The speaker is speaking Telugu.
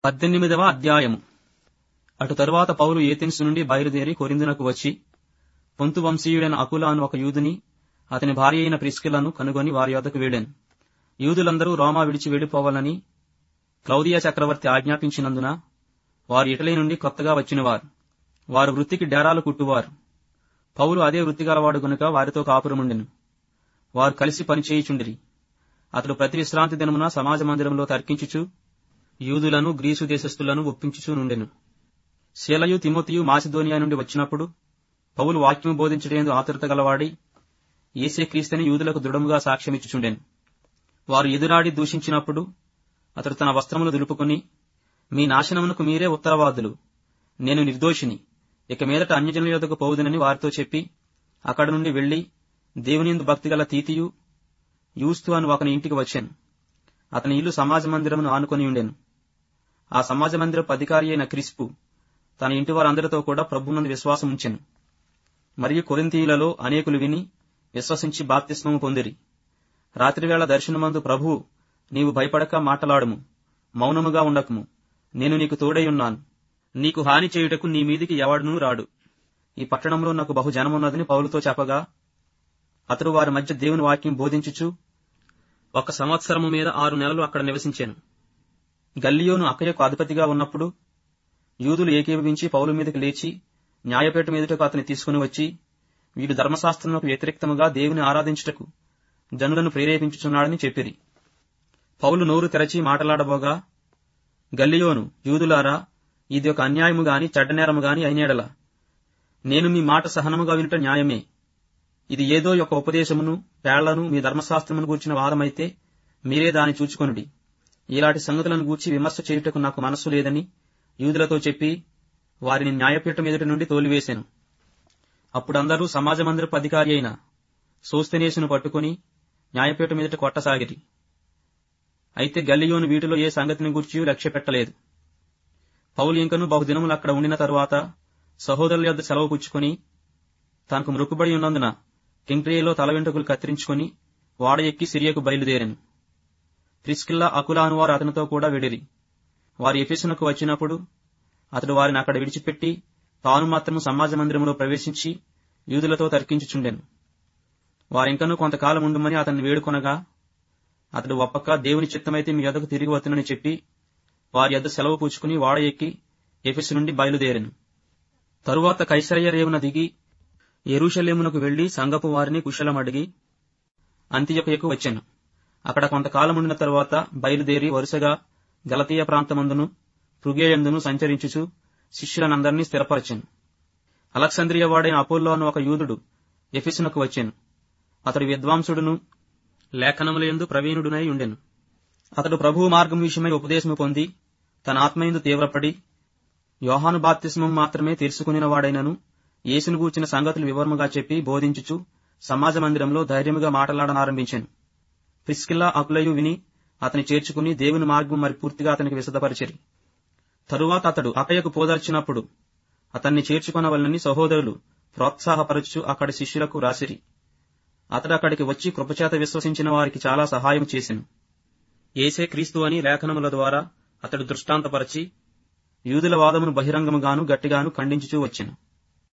పద్దెనిమిదవ అధ్యాయము అటు తరువాత పౌలు ఏథెన్స్ నుండి బయలుదేరి కొరిందునకు వచ్చి పొంతు వంశీయుడైన అకుల అను ఒక యూదుని అతని భార్య అయిన ప్రిస్కిలను కనుగొని వారి యొద్దకు వెళ్ళాను యూదులందరూ రోమా విడిచి వెళ్ళిపోవాలని క్లౌదియా చక్రవర్తి ఆజ్ఞాపించినందున వారు ఇటలీ నుండి కొత్తగా వచ్చినవారు వారు వృత్తికి డేరాలు కుట్టువారు పౌలు అదే వృత్తి గలవాడు గనుక వారితో కాపురముండెను వారు కలిసి పనిచేయుచుండిరి అతడు ప్రతి విశ్రాంతి దినమున సమాజ మందిరంలో తర్కించుచు యూదులను గ్రీసు దేశస్థులను ఒప్పించుచూ నుండెను శీలయు తిమోతియు మాసిదోనియా నుండి వచ్చినప్పుడు పౌలు వాక్యము బోధించడేందు ఆతురత గలవాడి ఏసే క్రీస్తుని యూదులకు దృఢముగా సాక్ష్యమిచ్చుచుండెను వారు ఎదురాడి దూషించినప్పుడు అతడు తన వస్త్రములు దులుపుకొని మీ నాశనమునకు మీరే ఉత్తరవాదులు నేను నిర్దోషిని ఇక మీదట అన్యజనుల యొద్దకు పోవుదనని వారితో చెప్పి అక్కడి నుండి వెళ్లి దేవునిందు భక్తిగల తీతియు యూస్తు అని ఒకని ఇంటికి వచ్చాను అతని ఇల్లు సమాజ మందిరమును ఆనుకొని ఉండెను ఆ సమాజ మందిరపు అధికారి అయిన క్రిస్పు తన ఇంటి వారందరితో కూడా ప్రభునందు విశ్వాసం ఉంచెను మరియు కొరింతీయులలో అనేకులు విని విశ్వసించి బాప్తిస్మము పొందిరి రాత్రివేళ దర్శనమందు ప్రభువు నీవు భయపడక మాటలాడుము మౌనముగా ఉండకము నేను నీకు తోడై ఉన్నాను నీకు హాని చేయుటకు నీ మీదికి ఎవడునూ రాడు ఈ పట్టణంలో నాకు బహు జనమున్నదని పౌలుతో చెప్పగా అతడు వారి మధ్య దేవుని వాక్యం బోధించుచు ఒక సంవత్సరము మీద ఆరు నెలలు అక్కడ నివసించాను గల్లియోను అక్కయ్యకు అధిపతిగా ఉన్నప్పుడు యూదులు ఏకీభవించి పౌలు మీదకి లేచి న్యాయపేట మీదటకు అతని తీసుకుని వచ్చి వీడు ధర్మశాస్త్రములకు వ్యతిరేక్తముగా దేవుని ఆరాధించుటకు జనులను ప్రేరేపించుచున్నాడని చెప్పిరి పౌలు నోరు తెరచి మాటలాడబోగా గల్లియోను యూదులారా ఇది ఒక అన్యాయము గాని చెడ్డనేరము గాని అయినేడల నేను మీ మాట సహనముగా వినుట న్యాయమే ఇది ఏదో ఒక ఉపదేశమును పేళ్లను మీ ధర్మశాస్త్రమును గూర్చిన వాదమైతే మీరే దాన్ని చూచుకొనుడి ఇలాంటి సంగతులను గూర్చి విమర్శ చేయుటకు నాకు మనస్సు లేదని యూదులతో చెప్పి వారిని న్యాయపీఠం ఎదుటి నుండి తోలివేశాను అప్పుడందరూ సమాజ మందిరపు అధికారి అయిన సోస్తనేసును పట్టుకుని న్యాయపీఠం ఎదుట కొట్టసాగిరి అయితే గల్లియోను వీటిలో ఏ సంగతిని గూర్చి లక్ష్య పెట్టలేదు పౌలు ఇంకను బహుదినములు అక్కడ ఉండిన తరువాత సహోదరుల యొద్ద సెలవు పుచ్చుకొని తనకు మృక్కుబడి ఉన్నందున కింక్రియేలో తల వెంట్రుకలు కత్తిరించుకొని వాడ ఎక్కి సిరియకు బయలుదేరాను ప్రిస్కిల్లా అకులా అనువారు అతనితో కూడా వెడిరి వారు ఎఫెసునకు వచ్చినప్పుడు అతడు వారిని అక్కడ విడిచిపెట్టి తాను మాత్రము సమాజ మందిరంలో ప్రవేశించి యూదులతో తర్కించుచుండెను వారింకనూ కొంతకాలం ఉండుమని అతన్ని వేడుకొనగా అతడు ఒప్పక దేవుని చిత్తమైతే మీ యొద్దకు తిరిగి వస్తునని చెప్పి వారి యొద్ద సెలవు పూచుకుని వాడ ఎక్కి ఎఫెసు నుండి బయలుదేరాను తరువాత కైసరయ్య రేవున దిగి ఎరుషలేమునకు వెళ్లి సంగపు వారిని కుశలం అడిగి అంత్యొకయకు వచ్చాను అక్కడ కొంతకాలం ఉండిన తరువాత బయలుదేరి వరుసగా గలతీయ ప్రాంతమందును పృగేయందును సంచరించుచు శిష్యులనందరినీ స్థిరపరచాను అలెక్సాంద్రియ వాడైన అపోల్లో అను ఒక యూదుడు ఎఫిసునకు వచ్చాను అతడు విద్వాంసుడును లేఖనములందు ప్రవీణుడునై ఉండెను అతడు ప్రభువు మార్గం విషయమై ఉపదేశము పొంది తన ఆత్మయందు తీవ్రపడి యోహాను బాప్తిస్మం మాత్రమే తెలుసుకునిన వాడైనను యేసును గూర్చిన సంగతులు వివరముగా చెప్పి బోధించుచు సమాజ మందిరంలో ధైర్యముగా మాటలాడనారంభించాను ప్రిస్కిల్లా అకులయు విని అతని చేర్చుకుని దేవుని మార్గం మరి పూర్తిగా అతనికి విశదపరిచిరి తరువాత అతడు అకయకు పోదర్చినప్పుడు అతన్ని చేర్చుకొనవలనని సహోదరులు ప్రోత్సాహపరచు అక్కడి శిష్యులకు రాసిరి అతడు అక్కడికి వచ్చి కృపచేత విశ్వసించిన వారికి చాలా సహాయం చేసెను ఏసే క్రీస్తు అని లేఖనముల ద్వారా అతడు దృష్టాంతపరచి యూదుల వాదమును బహిరంగముగాను గట్టిగాను ఖండించుచూ వచ్చెను